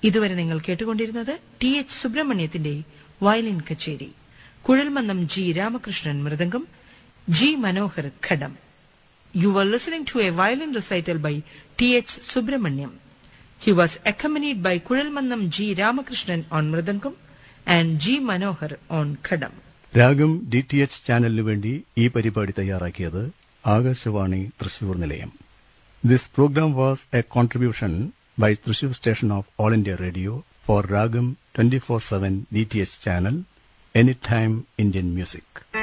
ഇതുവരെ നിങ്ങൾ കേട്ടുകൊണ്ടിരുന്നത് ടി എച്ച് സുബ്രഹ്മണ്യത്തിന്റെ വയലിൻ കച്ചേരി Kuzhalmannam G Ramakrishnan mridangam G Manohar ghatam you are listening to a violin recital by T H Subramaniam he was accompanied by Kuzhalmannam G Ramakrishnan on mridangam and G Manohar on ghatam Raagam D T H ചാനലിനു വേണ്ടി ഈ പരിപാടി തയ്യാറാക്കിയത് ആകാശവാണി തൃശൂർ നിലയം this program was a contribution by Thrissur station of All India Radio for Raagam twenty four seven D T H channel any time Indian music